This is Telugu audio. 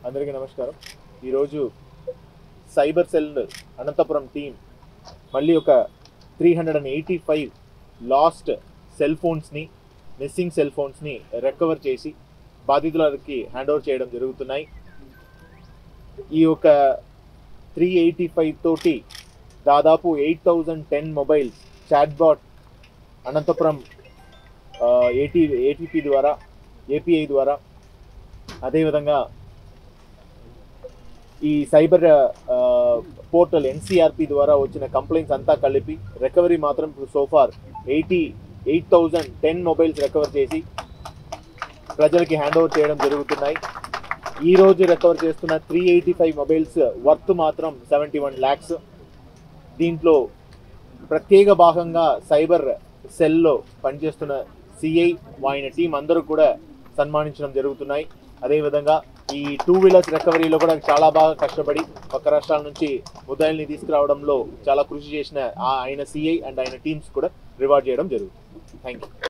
అందరికీ నమస్కారం ఈరోజు సైబర్ సెల్ అనంతపురం టీం మళ్ళీ ఒక three hundred and eighty five lost cell ఫోన్స్ని మిస్సింగ్ సెల్ ఫోన్స్ని రికవర్ చేసి బాధితులకి హ్యాండ్ ఓవర్ చేయడం జరుగుతున్నాయి ఈ యొక్క త్రీ ఎయిటీ ఫైవ్ తోటి దాదాపు eight thousand ten mobiles chatbot Anantapuram AT ATP ద్వారా ఏపీఐ ద్వారా అదేవిధంగా ఈ సైబర్ పోర్టల్ ఎన్సీఆర్పి ద్వారా వచ్చిన కంప్లైంట్స్ అంతా కలిపి రికవరీ మాత్రం ఇప్పుడు so far eighty eight thousand ten mobiles recover చేసి ప్రజలకి హ్యాండ్ ఓవర్ చేయడం జరుగుతున్నాయి ఈ రోజు రికవర్ చేస్తున్న three eighty five mobiles worth మాత్రం సెవెంటీ వన్ ల్యాక్స్ దీంట్లో ప్రత్యేక భాగంగా సైబర్ సెల్లో పనిచేస్తున్న సిఐ ఆయన టీం అందరూ కూడా సన్మానించడం జరుగుతున్నాయి అదేవిధంగా ఈ టూ వీలర్స్ రికవరీలో కూడా చాలా బాగా కష్టపడి పక్క రాష్ట్రాల నుంచి ముద్దాయిల్ని తీసుకురావడంలో చాలా కృషి చేసిన ఆ ఆయన సిఐ అండ్ ఆయన టీమ్స్ కూడా రివార్డ్ చేయడం జరుగుతుంది థ్యాంక్ యూ